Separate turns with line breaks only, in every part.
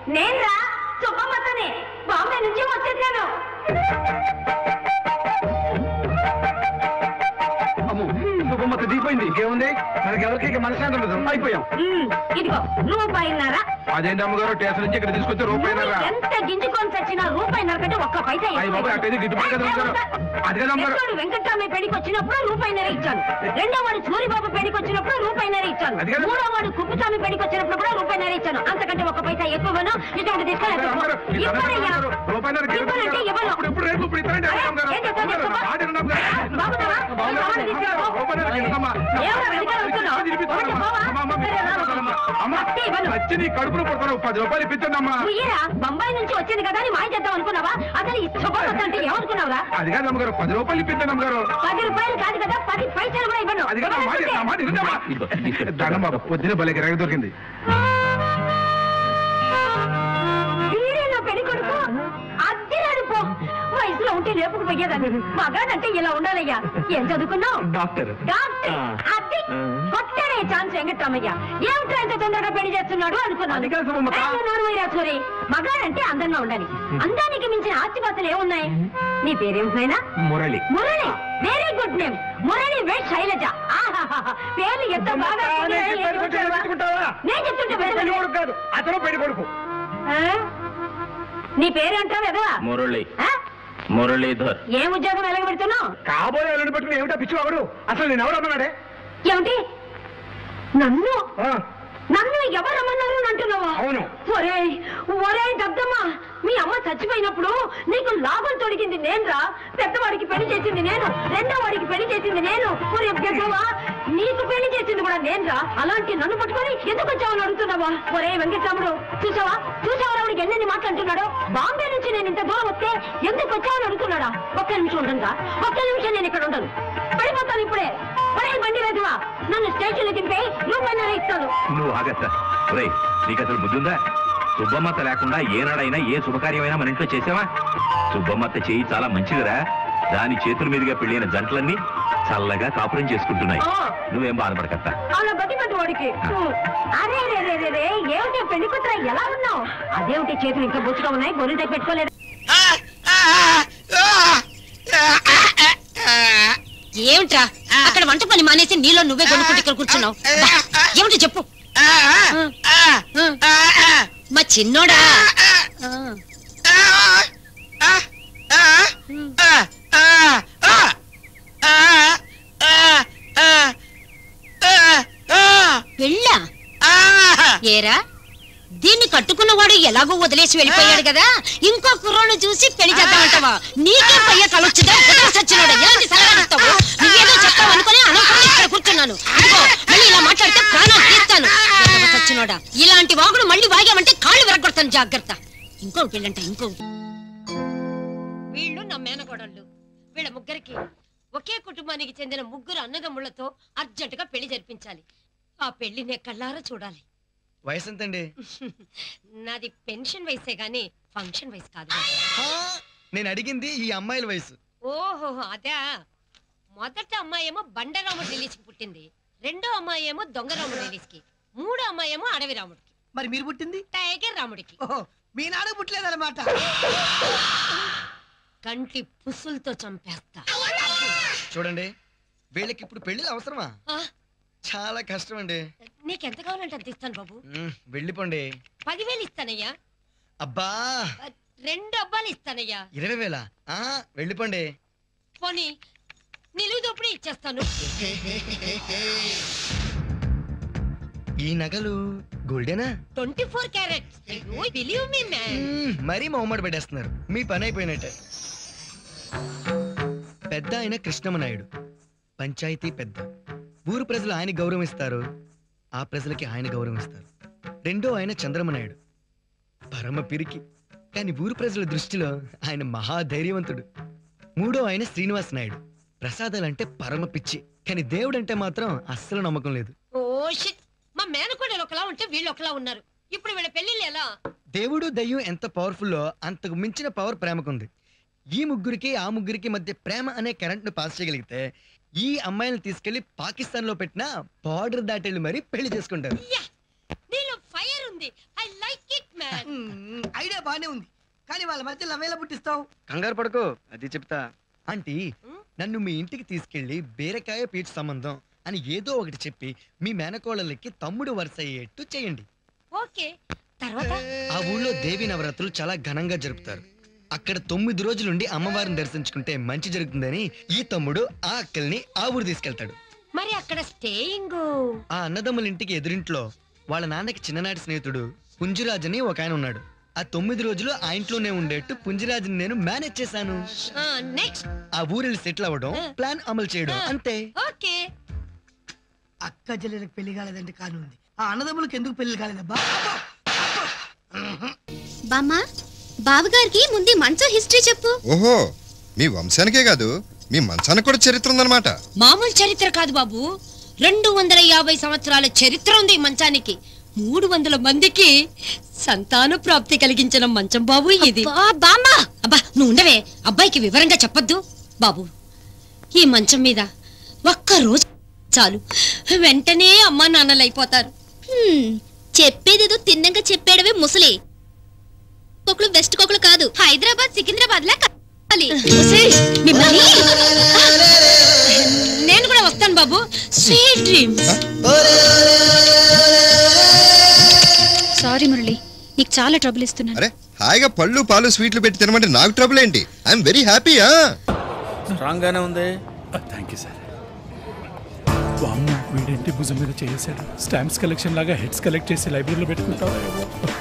నేనురా సుబ్బమ్మతని బాంబే నుంచి వచ్చేసాను
అమ్ము శుభమత దిగిపోయింది ఇంకేముంది మనకి ఎవరికి మనశ్శాంతి ఉండదు అయిపోయాం
ఉమ్, ఇదిగో రూపాయిన్నారా
అదేంటి అమ్మగారు స్టేషన్ నుంచి ఇక్కడ తీసుకొచ్చి రూపాయినారా
ఎంత గింజుకొని చచ్చినా రూపాయిన్నర కంటే ఒక్క పైసా
అయ్య బాబాయ్, అట్టయితే గిట్టుబాటు కదా అమ్మగారు. అది కదా అమ్మగారు.
రెండోడు వెంకటరామయ్య పెళ్లికి వచ్చినప్పుడు రూపాయిన్నర ఇచ్చాను రెండో వాడు సూరిబాబు పెళ్లికి వచ్చినప్పుడు రూపాయిన్నర ఇచ్చాను
అది కదా.
మూడో వాడు కుప్పుస్వామి పెళ్లికి వచ్చినప్పుడు కూడా రూపాయిన్నర ఇచ్చాను అంతకంటే ఒక్క పైసా ఎక్కువను ఇటువంటి తీసుకోలేదు
అమ్మగారు, ఈ
ఇవ్వనయ్యా.
అమ్మగారు, రూపాయిన్నర గిట్టుబాటు
ఇవ్వనంటే
కదా.
ఇవ్వను.
అప్పుడు ఇప్పుడు రేపు ఇప్పుడు ఇస్తానండి
అరే,
అమ్మగారు.
ఏం చేస్తావు
అమ్మగారు,
చెప్పు.
మాట వినండి అమ్మగారు.
బాగున్నావా? ఈ సామాను తీసుకురా, పో.
రూపాయిన్నర గిట్టుబాటమ్మా.
ఏమరా వెనకాల వస్తున్నావు?
తినిపిస్తానమ్మా.
పోవా?
అమ్మా, అమ్మా, మీకు
సరే, రా.
ఇస్తానమ్మా. అమ్మా,
అత్తే ఇవ్వను.
వచ్చి నీ కడుపులో పుడతాను పది రూపాయలు ఇప్పించండి
నువ్వురా బొంబాయి నుంచి వచ్చింది కదా అని మాయ చేద్దాం అనుకున్నావా అసలు ఈ శుభమత అంటే ఏమనుకున్నావురా
అది కాదు అమ్మగారు పది రూపాయలు ఇప్పించండి అమ్మగారు
పది రూపాయలు కాదు కదా పది పైసలు కూడా ఇవ్వను
అది కాదు నా మాట నా మాట వినండి దండం బాబు పొద్దున భలే గిరాకీ దొరికింది
వీడేనా పెళ్లి కొడుకు అద్దెరాడు పో వయసులో ఉంటే లేపుకు పోయేదాన్ని మగాడంటే ఇలా ఉండాలయ్యా ఏం చదువుకున్నావు
డాక్టర్
డాక్టర్ అది కొట్టాడే ఛాన్స్ వెంకటరామయ్య ఏమిట్రా ఇంత తొందరగా పెళ్లి చేస్తున్నాడు అనుకున్నాను
అది కాదు సుమమ్మ.
ఏయ్, నువ్వు నోరుమూయరా, సూరి మగాడంటే అందంగా ఉండాలి అందానికి మించిన ఆస్తిపాస్తులు ఏమున్నాయి నీ పేరేమిటైనా
Murali
Murali very good name Murali wed Shailaja ఆహాహాహా. పేర్లు ఎంత బాగా
నేను చెప్పాను, కొంచెం ఎత్తుకుంటావా?
నేను చెప్తుంటే
పెళ్లి
వినవా?
కొడుకు కాదు అతను పెళ్లి కొడుకు
ఆ? నీ పేరేంటావు ఎదవా
మురళి
ఆ?
మురళీధర్
ఏం ఉద్యోగం ఎలగబెడుతున్నావు
కాబోయే వాళ్ళని పట్టుకుని ఏమిటా పిచ్చి వాడు అసలు నేను ఎవరు అన్నాడే
ఏమిటి నన్ను
ఆ,
నన్ను ఎవరు రమ్మన్నారు అని అంటున్నావా
అవును.
ఒరే ఒరే దద్దమ్మ మీ అమ్మ చచ్చిపోయినప్పుడు నీకు లాభం తొడిగింది నేనురా పెద్దవాడికి పెళ్లి చేసింది నేను రెండో వాడికి పెళ్లి చేసింది నేను ఒరే గెద్దవా నీకు పెళ్లి చేసింది కూడా నేనురా అలాంటి నన్ను పట్టుకొని ఎందుకు వచ్చావని అడుగుతున్నావా ఒరే వెంకటరాముడు చూసావా చూసావా ఆవిడకి ఎన్నెన్ని మాట్లాడుతున్నాడో బాంబే నుంచి నేను ఇంత దూరం వస్తే ఎందుకు వచ్చావని అడుగుతున్నాడా ఒక్క నిమిషం ఉండగా ఒక్క నిమిషం నేను ఇక్కడ ఉండను పడిపోతాను ఇప్పుడే ఒరే బండి వెధవా నన్ను స్టేషన్ దింపే రూపాయన్నర ఇస్తాను
నువ్వు ఆగస్తా రే నీకు అసలు బుద్ధుందా సుబ్బమ్మత్త లేకుండా ఏనాడైనా ఏ శుభకార్యమైనా మన ఇంట్లో చేసావా సుబ్బమ్మత్త చేయి చాలా మంచిదిరా దాని చేతుల మీదుగా పెళ్ళైన జంటలన్నీ చల్లగా కాపురం చేసుకుంటున్నాయి
ఆ.
నువ్వేం బాధపడకత్తా
అలా బతిపెట్టు వాడికి అరే రే రే రే రే ఏమిటి పెళ్లి కూతుర ఎలా ఉన్నావు అదేమిటి చేతులు ఇంకా బుచ్చుగా ఉన్నాయి గొర్రె దగ్గర పెట్టుకోలేదు
ఏమిట్రా అక్కడ వంట పని మానేసి నీలో నువ్వే కొనుక్కుంటే ఇక్కడ కూర్చున్నావు బా, ఏమిటి చెప్పు ఆ. మా చిన్నోడా ఆ. పెళ్ళా ఏరా దీన్ని కట్టుకున్నవాడు ఎలాగో వదిలేసి వెళ్ళిపోయాడు కదా ఇంకో కుర్రోడు చూసి పెళ్లి చేద్దామంటావా నీకే పయ్య కలొచ్చుదా సచ్చినోడా ఎలాంటి సలహా ఇస్తావు నువ్వేదో చెప్తావు అనుకుని అనవసరంగా ఇక్కడ కూర్చున్నాను ఇదిగో, మళ్ళీ ఇలా మాట్లాడితే ప్రాణం తీస్తాను ఎదవ సచ్చినోడా ఇలాంటి వాగుడు మళ్ళీ వాగామంటే కాళ్ళు విరగొడతాను జాగ్రత్త ఇంకో పెళ్ళంట ఇంకో వీళ్ళు నా మేనకోడళ్ళు వీళ్ళ ముగ్గురికి ఒకే కుటుంబానికి చెందిన ముగ్గురు అన్నదమ్ముళ్లతో అర్జెంటుగా పెళ్లి జరిపించాలి ఆ పెళ్లి నే కళ్ళారా చూడాలి
వయసు ఎంతండి
నాది పెన్షన్ వయసే గాని ఫంక్షన్ వయసు కాదు
హా, నేను అడిగింది ఈ అమ్మాయిల వయసు
ఓహో అదే మొదటి అమ్మాయి ఏమో బండరాముడు రిలీజ్ కి పుట్టింది రెండో అమ్మాయి ఏమో దొంగరాముడు రిలీజ్ కి మూడో అమ్మాయి ఏమో అడవి రాముడికి
మరి మీరు పుట్టింది
టైగర్ రాముడికి
ఓహో మీ నాన్న పుట్టలేదన్నమాట
కంటి పుసులతో చంపేస్తా
చూడండి వీళ్ళకి ఇప్పుడు పెళ్లిలు అవసరమా
ఆ,
చాలా కష్టం అండి
నీకెంత కావాలంటే అంత ఇస్తాను బాబు
మ్, వెళ్ళిపోండి
పదివేలు ఇస్తానయ్యా
అబ్బా
ఆ, రెండు అబ్బాలు ఇస్తానయ్యా
ఇరవై వేల ఆ వెళ్ళిపోండి
పోనీ నిలువు దోపిడీ ఇచ్చేస్తాను
ఈ నగలు గోల్డేనా
twenty four carats believe me man
hmm, మరీ మొహమ్మడి పెట్టేస్తున్నారు మీ పని అయిపోయినట్టే పెద్ద ఆయన కృష్ణమనాయుడు పంచాయతీ పెద్ద ఊరు ప్రజలు ఆయన గౌరవిస్తారు ఆ ప్రజలకి ఆయన గౌరవిస్తారు రెండో ఆయన చంద్రమనాయుడు పరమ పిరికి కానీ ఊరు ప్రజల దృష్టిలో ఆయన మహాధైర్యవంతుడు మూడో ఆయన శ్రీనివాస్ నాయుడు ప్రసాదాలంటే పరమ పిచ్చి కానీ దేవుడంటే మాత్రం అస్సలు నమ్మకం లేదు
ఓ షిట్ మా మేనకోడలు ఒకలా ఉంటే వీళ్ళు ఒకలా ఉన్నారు ఇప్పుడు వీళ్ళ పెళ్ళిళ్ళు ఎలా
దేవుడు దయ్యం ఎంత పవర్ఫుల్లో అంతకు మించిన పవర్ ప్రేమకుంది ఈ ముగ్గురికి ఆ ముగ్గురికి మధ్య ప్రేమ అనే కరెంట్ ను పాస్ చేయగలిగితే ఈ అమ్మాయిని తీసుకెళ్లి పాకిస్తాన్ లో పెట్టిన బార్డర్ దాటెళ్ళి మరీ పెళ్లి చేసుకుంటారు
నీలో ఫైర్ ఉంది ఐ లైక్ ఇట్ మ్యాన్
బానే ఉంది కానీ వాళ్ళ మధ్య లవేలా పుట్టిస్తావు
కంగారు పడుకో అది చెప్తా ఆంటీ నన్ను మీ ఇంటికి తీసుకెళ్లి బీరకాయ పీచు సంబంధం అని ఏదో ఒకటి చెప్పి మీ మేనకోళ్ళకి తమ్ముడు వరుస అయ్యేట్టు చేయండి
ఓకే తర్వాత
ఆ ఊళ్ళో దేవి నవరాత్రులు చాలా ఘనంగా జరుపుతారు అక్కడ తొమ్మిది రోజులుండి అమ్మవారిని దర్శించుకుంటే మంచి జరుగుతుందని ఈ తమ్ముడు ఆ అక్కల్ని ఆ ఊరు తీసుకెళ్తాడు
మరి అక్కడ స్టేయింగ్
ఆ అన్నదమ్ముల ఇంటికి ఎదురింట్లో వాళ్ళ నాన్నకి చిన్ననాటి స్నేహితుడు పుంజిరాజ్ అని ఒక ఆయన ఉన్నాడు ఆ తొమ్మిది రోజులు ఆ ఇంట్లోనే ఉండేట్టు పుంజిరాజుని నేను మేనేజ్ చేశాను
నెక్స్ట్
ఆ ఊరిని సెటిల్ అవ్వడం ప్లాన్ అమలు చేయడం అంతే
ఓకే
అక్క చెల్లెలకు పెళ్లి కాలేదంటే కాను ఉంది ఆ అన్నదమ్ములకు ఎందుకు పెళ్లి కాలేదబ్బా
బామ్మ బావగారికి ముందు ఈ మంచం హిస్టరీ చెప్పు
ఓహో మీ వంశానికే కాదు మీ మంచానికి కూడా చరిత్ర ఉందన్నమాట
మామూలు చరిత్ర కాదు బాబు రెండు వందల యాభై సంవత్సరాల చరిత్ర ఉంది ఈ మంచానికి మూడు వందల మందికి సంతాన ప్రాప్తి కలిగించిన మంచం బాబు ఇది బామ్మ అబ్బా నువ్వు ఉండవే అబ్బాయికి వివరంగా చెప్పొద్దు బాబు ఈ మంచం మీద ఒక్క రోజు చాలు వెంటనే అమ్మా నాన్నలు అయిపోతారు
హ్మ్, చెప్పేదేదో తిన్నంగా చెప్పేడవే ముసలి కొకులు వెస్ట్ కొకులు కాదు హైదరాబాద్ సికింద్రాబాద్ లా కావాలి
ఒసేయ్, మిమ్మల్ని నేను కూడా వస్తాను బాబు స్వీట్ డ్రీమ్స్
సారీ మురళి నీకు చాలా ట్రబుల్ ఇస్తున్నాను
అరే హాయిగా పళ్ళు పాలు స్వీట్లు పెట్టి తినమంటే నాకు ట్రబుల్ ఏంటి ఐఎమ్ వెరీ హ్యాపీ
స్ట్రాంగ్ గానే ఉంది
థ్యాంక్ యూ సార్ వామ్మ వీడేంటి భుజం మీద చేసాడు స్టాంప్స్ కలెక్షన్ లాగా హెడ్స్ కలెక్ట్ చేసి లైబ్రరీలో పెట్టుకుంటావా ఏమో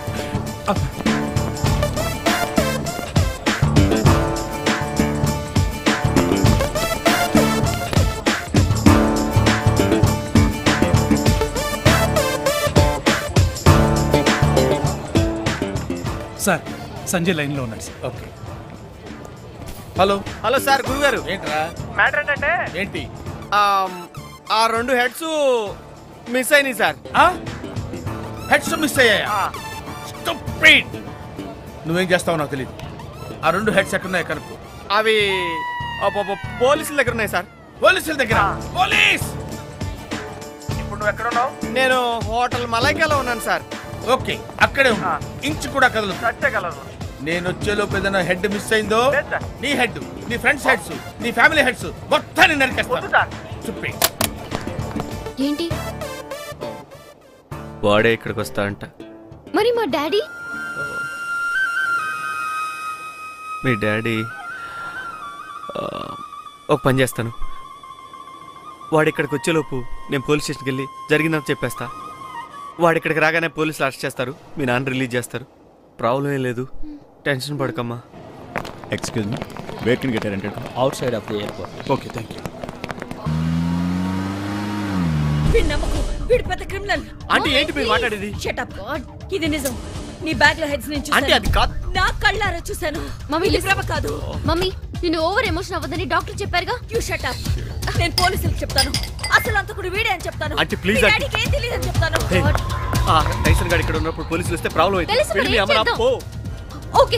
సార్ సంజయ్ లైన్లో ఉన్నాడు sir
okay hello
hello sir గురుగారు
ఏంట్రా
మ్యాటర్ ఏంటంటే
ఏంటి
ఆమ్, ఆ రెండు హెడ్స్ మిస్ అయినాయి సార్
హెడ్స్ మిస్ అయ్యాయా
ఆ,
Stupid! నువ్వేం చేస్తావు నాకు తెలియదు ఆ రెండు హెడ్స్ ఎక్కడున్నాయి కనుక్కో
అవి ఆ, పో- పో- పోలీసుల దగ్గర ఉన్నాయి సార్
పోలీసుల దగ్గర పోలీస్
ఇప్పుడు నువ్వు ఎక్కడ ఉన్నావు నేను హోటల్ మలైకాలో ఉన్నాను సార్
ఓకే అక్కడే ఉంది
ఆ.
ఇంచు కూడా కదలదు
చచ్చగలరు
నేను వచ్చేలోపు ఏదైనా హెడ్ మిస్ అయిందో
లేదు సార్.
నీ హెడ్ నీ ఫ్రెండ్స్ హెడ్స్ నీ ఫ్యామిలీ హెడ్స్ మొత్తాన్ని
వద్దు
నరికేస్తాను
సార్
చుప్పి
ఏంటి
వాడే ఇక్కడికి వస్తా అంట
మరి మా డాడీ
మీ డాడీ ఆ, ఒక పని చేస్తాను వాడు ఇక్కడికి వచ్చేలోపు నేను పోలీస్ స్టేషన్కి వెళ్ళి జరిగిందని చెప్పేస్తా వాడు ఇక్కడికి రాగానే పోలీసులు అరెస్ట్ చేస్తారు మీ నాన్న రిలీజ్ చేస్తారు ప్రాబ్లం ఏం లేదు టెన్షన్ పడకమ్మా
excuse me where can get rented
outside of the airport
okay thank you
వీడి నమ్మకు వీడు పెద్ద క్రిమినల్
ఆంటీ ఏంటి మీరు మాట్లాడేది
షటప్ ఇది నిజం నీ బ్యాగ్ లో హెడ్స్ నేను
ఆంటీ అది కాదు
నా కళ్ళారా చూశాను
మమ్మీ,
ఇది
listen.
భ్రమ కాదు
మమ్మీ నేను ఓవర్ ఎమోషన్ అవ్వదని డాక్టర్ చెప్పారుగా
యు షటప్ నేను పోలీసులకు చెప్తాను అసలు అంతకుడు వీడే అని చెప్తాను
ఆంటీ, please,
మీ
ఆంటీ.
డాడీకి ఏం తెలియదని చెప్తాను
హే, ఆ టైసన్ గారు ఇక్కడ ఉన్నప్పుడు పోలీసులు వస్తే ప్రాబ్లం అయితే
తెలుసు, మరి
వెళ్ళి మీ
ఏం
అమ్మ
చేద్దాం?
పో
ఓకే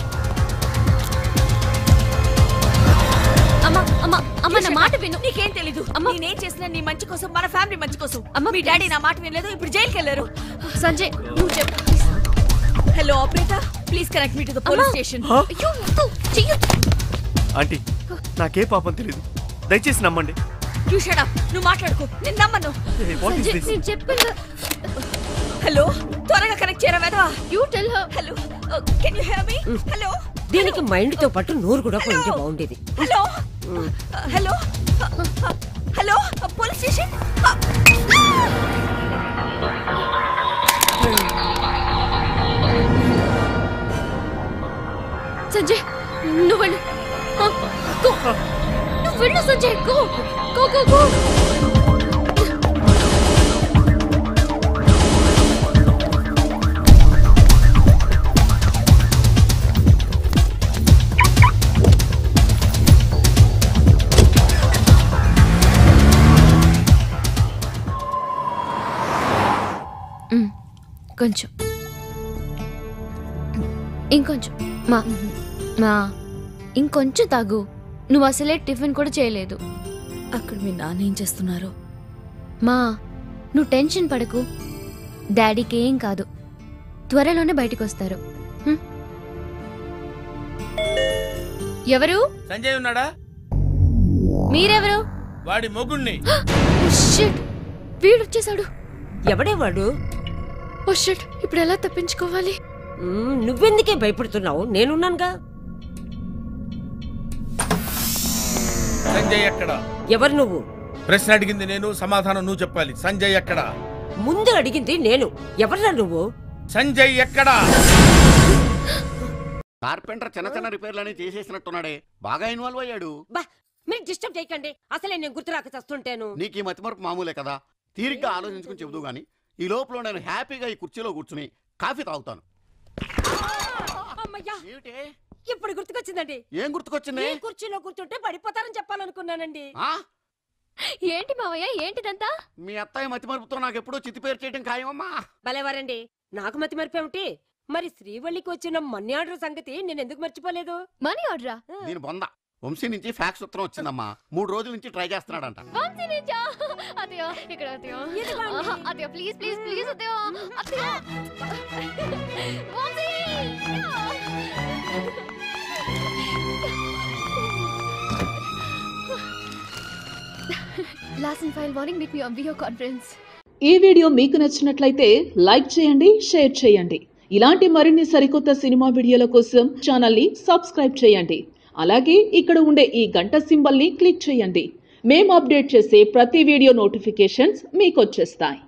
అమ్మా అమ్మా అమ్మ నా మాట విను
నీకేం తెలీదు
అమ్మ.
నేనేం చేసినా నీ మంచి కోసం మన ఫ్యామిలీ మంచి కోసం
అమ్మ,
మీ డాడీ నా మాట వినలేదు ఇప్పుడు జైలుకి వెళ్ళారు
సంజయ్ నువ్వు చెప్పు
hello operator please connect me to the police station
అయ్యో వద్దు, చెయ్యొద్దు.
ఆంటీ నాకే పాపం తెలియదు దయచేసి నమ్మండి
యు షటప్ నువ్వు మాట్లాడుకో నేను నమ్మను
వాట్ ఇస్
సంజయ్
దిస్
నేను చెప్పాను
హలో త్వరగా కనెక్ట్ చేయరా వెదవా
you tell her
hello can you hear me hello
దీనికి మైండ్ తో పాటు నోరు కూడా పోయింటే బాగుండేది
hello hello hello police station
Sanjay నువ్వు వెళ్ళు ఆ, go. నువ్వు వెళ్ళు Sanjay go go go go కొంచెం ఇంకొంచెం మా మా ఇంకొంచెం తాగు నువ్వు అసలే టిఫిన్ కూడా చేయలేదు
అక్కడ మీ నాన్న ఏం చేస్తున్నారు
మా నువ్వు టెన్షన్ పడకు డాడీకి ఏం కాదు త్వరలోనే బయటకు వస్తారు హ్మ్?
ఎవరు
సంజయ్ ఉన్నాడా
మీరెవరు
వాడి మొగుణ్ణి
ఓ షిట్ వీడు వచ్చేసాడు
ఎవడే వాడు
ఓ షిట్ ఇప్పుడు ఎలా తప్పించుకోవాలి
మ్మ్, నువ్వెందుకే భయపడుతున్నావు నేనున్నానుగా
సంజయ్ ఎక్కడ
ఎవరు నువ్వు
ప్రశ్న అడిగింది నేను సమాధానం నువ్వు చెప్పాలి సంజయ్ ఎక్కడ
ముందు అడిగింది నేను ఎవరా నువ్వు
సంజయ్ ఎక్కడ
కార్పెంటర్ చిన్న చిన్న రిపేర్లని చేసేసినట్టున్నాడే బాగా ఇన్వాల్వ్ అయ్యాడు
బా మీరు డిస్టర్బ్ చేయకండి అసలే నేను గుర్తురాక చస్తుంటాను
నీకు ఈ మతిమరపు మామూలే కదా తీరిగ్గా ఆలోచించుకుని చెబుదు గాని ఈ లోపల నేను హ్యాపీగా ఈ కుర్చీలో కూర్చుని కాఫీ తాగుతాను
అమ్మయ్యా ఇప్పుడు గుర్తుకొచ్చిందండి
ఏం గుర్తుకొచ్చింది
ఈ కుర్చీలో కూర్చుంటే పడిపోతారని చెప్పాలనుకున్నానండి
ఆ?
ఏంటి మావయ్య ఏంటిదంతా
మీ అత్తయ్య మతిమరుపుతో నాకు ఎప్పుడో చితి పేరు చేయడం ఖాయమమ్మా
భలేవారండి నాకు మతి మరిపేమిటి మరి శ్రీవల్లికి వచ్చిన మనీ ఆర్డర్ సంగతి నేను ఎందుకు మర్చిపోలేదు
మనీ ఆర్డరా
దీని బొంద వంశీ నుంచి ఫ్యాక్స్ ఉత్తరం వచ్చిందమ్మా మూడు రోజుల నుంచి ట్రై చేస్తున్నాడంట
వంశీ నిజా అత్తయ్య ఇక్కడ అత్తయ్య ఆహా, అత్తయ్య ప్లీజ్ ప్లీజ్ ప్లీజ్ అత్తయ్య అత్తయ్య Vamshi last and final warning meet me on video conference
ఈ వీడియో మీకు నచ్చినట్లయితే లైక్ చేయండి షేర్ చేయండి ఇలాంటి మరిన్ని సరికొత్త సినిమా వీడియోల కోసం ఛానల్ని సబ్స్క్రైబ్ చేయండి అలాగే ఇక్కడ ఉండే ఈ గంట సింబల్ని క్లిక్ చేయండి మేము అప్డేట్ చేసే ప్రతి వీడియో నోటిఫికేషన్స్ మీకు వచ్చేస్తాయి